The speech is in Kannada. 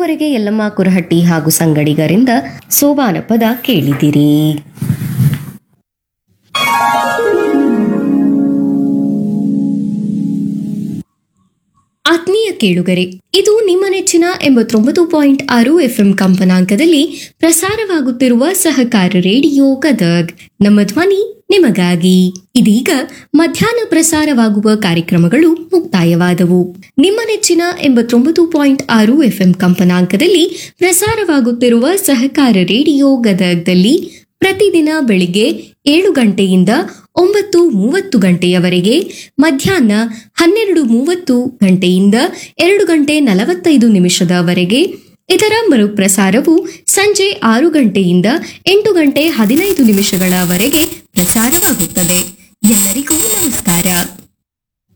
ಇದುವರೆಗೆ ಯಲ್ಲಮ್ಮ ಕುರಹಟ್ಟಿ ಹಾಗೂ ಸಂಗಡಿಗರಿಂದ ಸೋಬಾನ ಪದ ಕೇಳಿದಿರಿ ಆತ್ಮೀಯ ಕೇಳುಗರೆ ಇದು ನಿಮ್ಮ ನೆಚ್ಚಿನ ಎಂಬತ್ತೊಂಬತ್ತು ಪಾಯಿಂಟ್ ಆರು ಎಫ್ಎಂ ಕಂಪನಾಂಕದಲ್ಲಿ ಪ್ರಸಾರವಾಗುತ್ತಿರುವ ಸಹಕಾರ ರೇಡಿಯೋ ಗದಗ್ ನಮ್ಮ ಧ್ವನಿ ನಿಮಗಾಗಿ ಇದೀಗ ಮಧ್ಯಾಹ್ನ ಪ್ರಸಾರವಾಗುವ ಕಾರ್ಯಕ್ರಮಗಳು ಮುಕ್ತಾಯವಾದವು ನಿಮ್ಮ ನೆಚ್ಚಿನ ಎಂಬತ್ತೊಂಬತ್ತು ಪಾಯಿಂಟ್ ಆರು ಎಫ್ಎಂ ಕಂಪನಾಂಕದಲ್ಲಿ ಪ್ರಸಾರವಾಗುತ್ತಿರುವ ಸಹಕಾರ ರೇಡಿಯೋ ಗದಗ್ದಲ್ಲಿ ಪ್ರತಿದಿನ ಬೆಳಿಗ್ಗೆ ಏಳು ಗಂಟೆಯಿಂದ ಒಂಬತ್ತು ಮೂವತ್ತು ಗಂಟೆಯವರೆಗೆ ಮಧ್ಯಾಹ್ನ ಹನ್ನೆರಡು ಮೂವತ್ತು ಗಂಟೆಯಿಂದ ಎರಡು ಗಂಟೆ ನಲವತ್ತೈದು ನಿಮಿಷದವರೆಗೆ ಇದರ ಮರುಪ್ರಸಾರವು ಸಂಜೆ ಆರು ಗಂಟೆಯಿಂದ ಎಂಟು ಗಂಟೆ ಹದಿನೈದು ನಿಮಿಷಗಳವರೆಗೆ ಪ್ರಸಾರವಾಗುತ್ತದೆ ಎಲ್ಲರಿಗೂ ನಮಸ್ಕಾರ